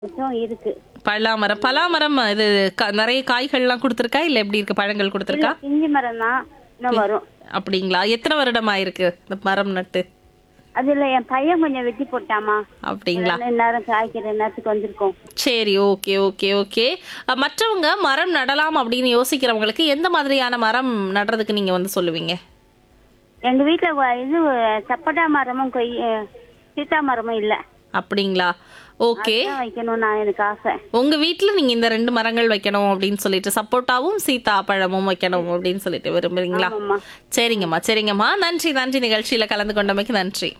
கொஞ்சம் இருக்கு பலாமரம் பலாமரம் இது க- நிறைய காய்கள்லாம் கொடுத்துருக்கா இல்ல எப்படி இருக்கு பழங்கள் இல்ல கொடுத்துருக்கா பிஞ்சு மரம் தான் இன்னும் வரும் அப்படிங்களா எத்தனை வருடமா இருக்கு இந்த மரம் நட்டு அதுல என் பையன் கொஞ்சம் வெட்டி போட்டாமா அப்படிங்களா அதனால நேரம் காய்க்கிற நேரத்துக்கு வந்திருக்கோம் சரி ஓகே ஓகே ஓகே அஹ், மற்றவங்க மரம் நடலாம் அப்படின்னு யோசிக்கிறவங்களுக்கு எந்த மாதிரியான மரம் நடுறதுக்கு நீங்க வந்து சொல்லுவீங்க எங்க வீட்டுல வ- இது சப்போட்டா மரமும் கொய் சீத்தா மரமும் இல்ல அப்படிங்களா ஓகே அதான் வைக்கணும் நான் எனக்கு ஆசை உங்க வீட்ல நீங்க இந்த ரெண்டு மரங்கள் வைக்கணும் அப்படின்னு சொல்லிட்டு சப்போட்டாவும் சீதா பழமும் வைக்கணும் அப்படின்னு சொல்லிட்டு விரும்புறீங்களா ஆமாம்மா சரிங்கம்மா சரிங்கம்மா நன்றி நன்றி நிகழ்ச்சியில கலந்து கொண்டமைக்கு நன்றி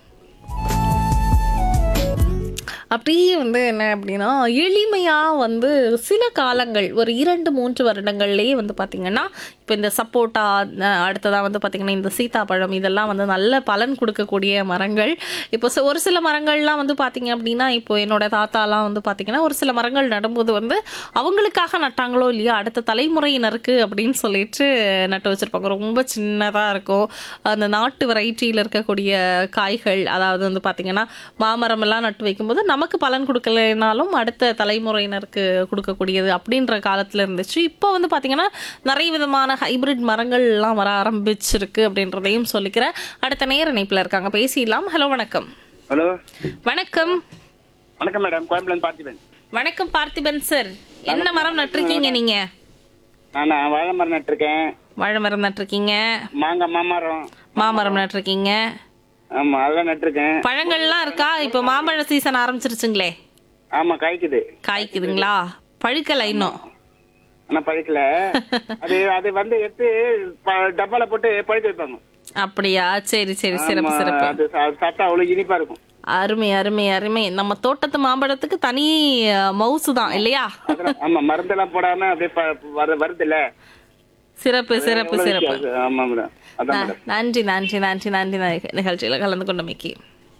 அப்படியே வந்து என்ன அப்படின்னா எளிமையாக வந்து சில காலங்கள் ஒரு இரண்டு மூன்று வருடங்கள்லேயே வந்து பார்த்திங்கன்னா இப்போ இந்த சப்போட்டா அடுத்ததாக வந்து பார்த்திங்கன்னா இந்த சீதாப்பழம் இதெல்லாம் வந்து நல்ல பலன் கொடுக்கக்கூடிய மரங்கள் இப்போ ச- ஒரு சில மரங்கள்லாம் வந்து பார்த்திங்க அப்படின்னா இப்போ என்னோட தாத்தாலாம் வந்து பார்த்திங்கன்னா ஒரு சில மரங்கள் நடும்போது வந்து அவங்களுக்காக நட்டாங்களோ இல்லையா அடுத்த தலைமுறையினருக்கு அப்படின்னு சொல்லிட்டு நட்டு வச்சுருப்பாங்க ரொம்ப சின்னதாக இருக்கும் அந்த நாட்டு வெரைட்டியில் இருக்கக்கூடிய காய்கள் அதாவது வந்து பார்த்திங்கன்னா மாமரம் எல்லாம் நட்டு வைக்கும்போது நமக்கு பலன் கொடுக்கலைனாலும் அடுத்த தலைமுறையினருக்கு கொடுக்கக்கூடியது அப்படின்ற காலத்தில் இருந்துச்சு இப்போ வந்து பார்த்திங்கன்னா நிறைய விதமான ஹைபிரிட் மரங்கள் எல்லாம் வர ஆரம்பிச்சிருக்கு அப்படின்றதையும் சொல்லிக்கிறேன் அடுத்த நேர இணைப்பில் இருக்காங்க பேசிடலாம் ஹலோ வணக்கம் ஹலோ வணக்கம் வணக்கம் மேடம் கோயம்புலேருந்து பார்த்திபன் வணக்கம் பார்த்திபன் சார் என்ன மரம் நட்டிருக்கீங்க நீங்க நான் வாழை மரம் நட்டிருக்கேன் வாழை மரம் நட்டிருக்கீங்க மாங்காய் மாமரம் மாமரம் நட்டிருக்கீங்க ஆமா அதெல்லாம் நட்டிருக்கேன் பழங்கள்லாம் இருக்கா இப்போ மாம்பழ சீசன் ஆரம்பிச்சிருச்சுங்களே ஆமா காய்க்குது காய்க்குதுங்களா பழுக்கலை இன்னும் ஆனா பழுக்கல அது அது வந்து எடுத்து ப- டப்பால போட்டு பழுக்க வைப்பாங்க அப்படியா சரி சரி சிறப்பு ஆமா, சிறப்பு அது சா- சாப்பிட்டா அவ்வளவு இனிப்பா இருக்கும் அருமை அருமை அருமை நம்ம தோட்டத்து மாம்பழத்துக்கு தனி மவுசு தான் இல்லையா அதெல்லாம் ஆமா மருந்தெல்லாம் போடாம அப்படியே ப- வரு- வருதுல்ல சிறப்பு சிறப்பு அவ்வளவு சிறப்பு வித்தியாசம். ஆமா மேடம் அதான் ந- மேடம் நன்றி நன்றி நன்றி நன்றி நி- நிகழ்ச்சியில கலந்து கொண்டமைக்கு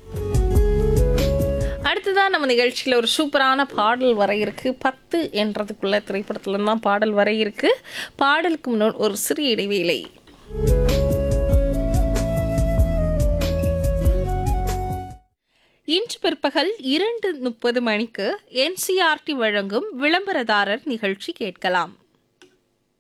அடுத்ததான் நம்ம நிகழ்ச்சியில ஒரு சூப்பரான பாடல் வர இருக்கு பத்து என்றதுக்குள்ள திரைப்படத்துல தான் பாடல் வர இருக்கு பாடலுக்கு முன்னாடி ஒரு சிறிய இடைவேளை இன்று பிற்பகல் இரண்டு முப்பது மணிக்கு என்சிஆர்டி வழங்கும் விளம்பரதாரர் நிகழ்ச்சி கேட்கலாம்